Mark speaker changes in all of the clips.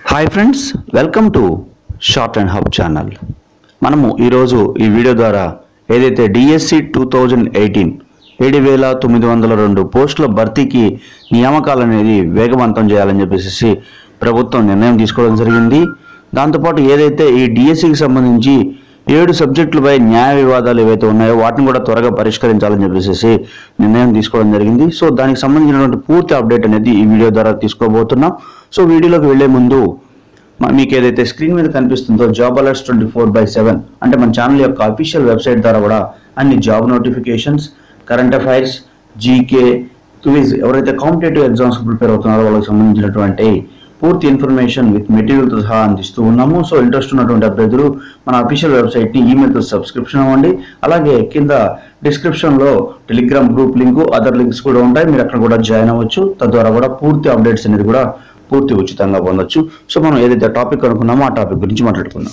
Speaker 1: hi friends welcome to short and hub channel మనము ఈరోజు ఈ వీడియో ద్వారా ఏదైతే డిఎస్సి టూ థౌజండ్ ఎయిటీన్ ఏడు వేల తొమ్మిది వందల రెండు పోస్టుల భర్తీకి నియామకాలు అనేది వేగవంతం చేయాలని చెప్పేసి ప్రభుత్వం నిర్ణయం తీసుకోవడం జరిగింది దాంతోపాటు ఏదైతే ఈ డిఎస్సికి సంబంధించి ఏడు సబ్జెక్టులపై న్యాయ వివాదాలు ఏవైతే ఉన్నాయో వాటిని కూడా త్వరగా పరిష్కరించాలని చెప్పేసి నిర్ణయం తీసుకోవడం జరిగింది సో దానికి సంబంధించినటువంటి పూర్తి అప్డేట్ అనేది ఈ వీడియో ద్వారా తీసుకోబోతున్నాం సో వీడియోలోకి వెళ్లే ముందు మ- మీకు ఏదైతే స్క్రీన్ మీద కనిపిస్తుందో job alerts twenty four by seven అంటే మన ఛానల్ యొక్క అఫీషియల్ వెబ్సైట్ ద్వారా కూడా అన్ని job notifications current affairs GK quiz ఎవరైతే కాంపిటేటివ్ ఎగ్జామ్స్ ప్రిపేర్ అవుతున్నారో వాళ్ళకి సంబంధించినటువంటి పూర్తి ఇన్ఫర్మేషన్ విత్ మెటీరియల్తో సహా అందిస్తూ ఉన్నాము సో ఇంట్రెస్ట్ ఉన్నటువంటి అభ్యర్థులు మన అఫీషియల్ వెబ్సైట్ని ఈమెయిల్తో సబ్స్క్రిప్షన్ అవ్వండి అలాగే కింద డిస్క్రిప్షన్లో Telegram group link other links కూడా ఉంటాయి మీరు అక్కడ కూడా జాయిన్ అవ్వచ్చు తద్వారా కూడా పూర్తి అప్డేట్స్ అనేది కూడా పూర్తి ఉచితంగా పొందొచ్చు సో మనం ఏదైతే టాపిక్ అనుకున్నామో ఆ టాపిక్ గురించి మాట్లాడుకుందాం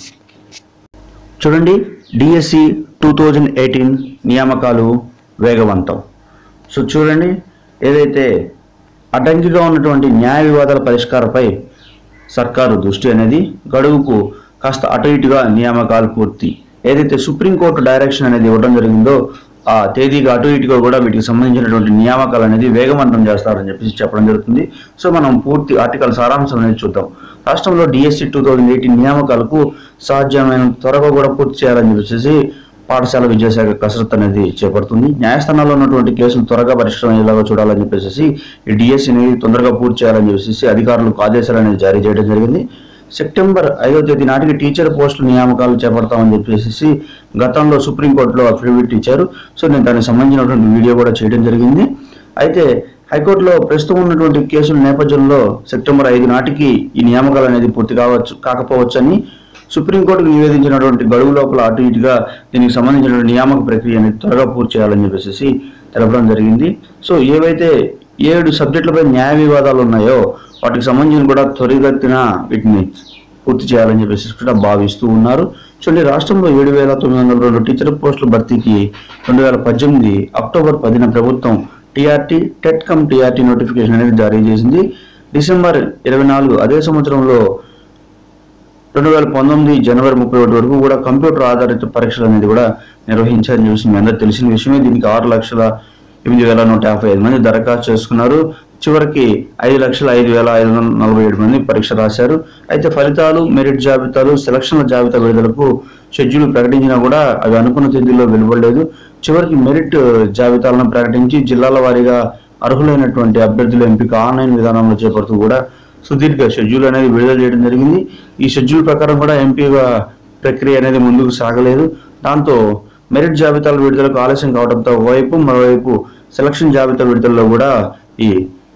Speaker 1: చూడండి డిఎస్సి టూ థౌజండ్ ఎయిటీన్ నియామకాలు వేగవంతం సో చూడండి ఏదైతే అడ్డంకిగా ఉన్నటువంటి న్యాయ వివాదాల పరిష్కారపై సర్కారు దృష్టి అనేది గడువుకు కాస్త అటు ఇటుగా నియామకాలు పూర్తి ఏదైతే సుప్రీంకోర్టు డైరెక్షన్ అనేది ఇవ్వడం జరిగిందో ఆ తేదీగా అటు ఇటుగా కూడా వీటికి సంబంధించినటువంటి నియామకాలు అనేది వేగవంతం చేస్తారని చెప్పేసి చెప్పడం జరుగుతుంది సో మనం పూర్తి ఆర్టికల్ సారాంశం అనేది చూద్దాం రాష్ట్రంలో డిఎస్సి టూ థౌజండ్ ఎయిటీన్ నియామకాలకు సాధ్యమైన త్వరగా కూడా పూర్తి చేయాలని చెప్పేసి పాఠశాల విద్యాశాఖ కసరత్తు అనేది చేపడుతుంది న్యాయస్థానాల్లో ఉన్నటువంటి కేసులు త్వరగా పరిష్కారం అయ్యేలాగా చూడాలని చెప్పేసి ఈ డిఎస్సిని తొందరగా పూర్తి చేయాలని చెప్పేసి అధికారులకు ఆదేశాలు అనేది జారీ చేయడం జరిగింది సెప్టెంబర్ ఐదో తేదీ నాటికి టీచర్ పోస్టుల నియామకాలు చేపడతామని చెప్పేసి గతంలో సుప్రీంకోర్టులో అఫిడవిట్ ఇచ్చారు సో నేను దానికి సంబంధించినటువంటి వీడియో కూడా చేయడం జరిగింది అయితే హైకోర్టులో ప్రస్తుతం ఉన్నటువంటి కేసుల నేపథ్యంలో సెప్టెంబర్ ఐదు నాటికి ఈ నియామకాలు అనేది పూర్తి కావచ్చు కాకపోవచ్చని సుప్రీంకోర్టుకు నివేదించినటువంటి గడువు లోపల అటు ఇటుగా దీనికి సంబంధించినటువంటి నియామక ప్రక్రియ అనేది త్వరగా పూర్తి చేయాలని చెప్పేసి తెలపడం జరిగింది సో ఏవైతే ఏడు సబ్జెక్టులపై న్యాయ వివాదాలు ఉన్నాయో వాటికి సంబంధించిన కూడా త్వరితగతిన వీటిని పూర్తి చేయాలని చెప్పేసి కూడా భావిస్తూ ఉన్నారు చూడండి రాష్ట్రంలో ఏడు వేల తొమ్మిది వందల రెండు టీచర్ పోస్టుల భర్తీకి రెండు వేల పద్దెనిమిది అక్టోబర్ పదిన ప్రభుత్వం TRT TET cum TRT notification అనేది జారీ చేసింది డిసెంబర్ ఇరవై నాలుగు అదే సంవత్సరంలో రెండు వేల పంతొమ్మిది జనవరి ముప్పై ఒకటి వరకు కూడా కంప్యూటర్ ఆధారిత పరీక్షలు అనేది కూడా నిర్వహించారని చూసి మీ అందరూ తెలిసిన విషయమే దీనికి ఆరు లక్షల ఎనిమిది వేల నూట యాభై ఐదు మంది దరఖాస్తు చేసుకున్నారు చివరికి ఐదు లక్షల ఐదు వేల ఐదు వందల నలభై ఏడు మంది పరీక్ష రాశారు అయితే ఫలితాలు మెరిట్ జాబితాలు సెలక్షన్ల జాబితా విడుదలకు షెడ్యూల్ ప్రకటించినా కూడా అవి అనుకున్న తేదీలో వెలువడలేదు చివరికి మెరిట్ జాబితాలను ప్రకటించి జిల్లాల వారీగా అర్హులైనటువంటి అభ్యర్థుల ఎంపిక ఆన్లైన్ విధానంలో చేపడుతూ కూడా సుదీర్ఘ షెడ్యూల్ అనేది విడుదల చేయడం జరిగింది ఈ షెడ్యూల్ ప్రకారం కూడా ఎంపీగా ప్రక్రియ అనేది ముందుకు సాగలేదు దాంతో మెరిట్ జాబితాల విడుదలకు ఆలస్యం కావడంతో ఒకవైపు మరోవైపు సెలక్షన్ జాబితా విడుదలలో కూడా ఈ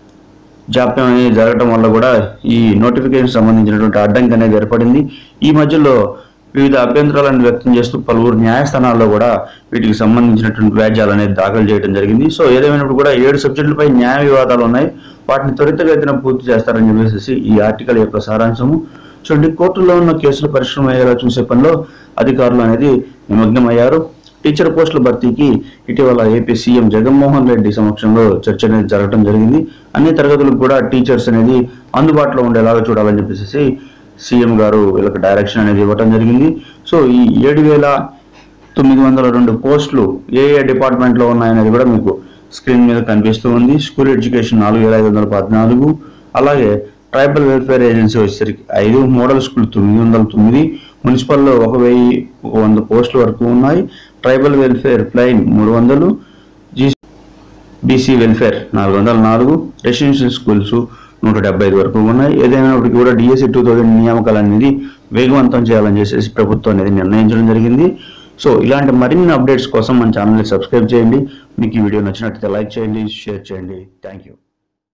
Speaker 1: జాప్యం అనేది జరగడం వల్ల కూడా ఈ నోటిఫికేషన్ సంబంధించినటువంటి అడ్డంకి అనేది ఏర్పడింది ఈ మధ్యలో వివిధ అభ్యంతరాలను వ్యక్తం చేస్తూ పలువురు న్యాయస్థానాల్లో కూడా వీటికి సంబంధించినటువంటి వ్యాజ్యాలు అనేది దాఖలు చేయడం జరిగింది సో ఏదేమైనప్పుడు కూడా ఏడు సబ్జెక్టులపై న్యాయ వివాదాలు ఉన్నాయి వాటిని త్వరితగతిన పూర్తి చేస్తారని చెప్పేసి ఈ ఆర్టికల్ యొక్క సారాంశము చూడండి కోర్టులో ఉన్న కేసులు పరిశ్రమ అయ్యేలా చూసే పనిలో అధికారులు అనేది నిమగ్నమయ్యారు టీచర్ పోస్టుల భర్తీకి ఇటీవల ఏపీ సీఎం జగన్మోహన్ రెడ్డి సమక్షంలో చర్చ అనేది జరగడం జరిగింది అన్ని తరగతులకు కూడా టీచర్స్ అనేది అందుబాటులో ఉండేలాగా చూడాలని చెప్పేసి సీఎం గారు వీళ్ళకి డైరెక్షన్ అనేది ఇవ్వడం జరిగింది సో ఈ ఏడు వేల తొమ్మిది వందల రెండు పోస్టులు ఏ ఏ డిపార్ట్మెంట్లో ఉన్నాయనేది కూడా మీకు స్క్రీన్ మీద కనిపిస్తూ ఉంది స్కూల్ ఎడ్యుకేషన్ నాలుగు వేల ఐదు వందల పద్నాలుగు అలాగే ట్రైబల్ వెల్ఫేర్ ఏజెన్సీ వచ్చేసరికి ఐదు మోడల్ స్కూల్ తొమ్మిది వందల తొమ్మిది మున్సిపల్లో ఒక వెయ్యి ఒక వంద పోస్టుల వరకు ఉన్నాయి ట్రైబల్ వెల్ఫేర్ ప్లైన్ మూడు వందలు జీ బీసీ వెల్ఫేర్ నాలుగు వందల నాలుగు రెసిడెన్షియల్ స్కూల్స్ నూట డెబ్బై ఐదు వరకు ఉన్నాయి ఏదైనప్పటికీ కూడా డిఎస్సి టూ థౌజండ్ నియామకాలు అనేది వేగవంతం చేయాలని చేసేసి ప్రభుత్వం అనేది నిర్ణయించడం జరిగింది సో ఇలాంటి మరిన్ని అప్డేట్స్ కోసం మన ఛానల్ని సబ్స్క్రైబ్ చేయండి మీకు ఈ వీడియో నచ్చినట్లయితే లైక్ చేయండి షేర్ చేయండి థ్యాంక్ యూ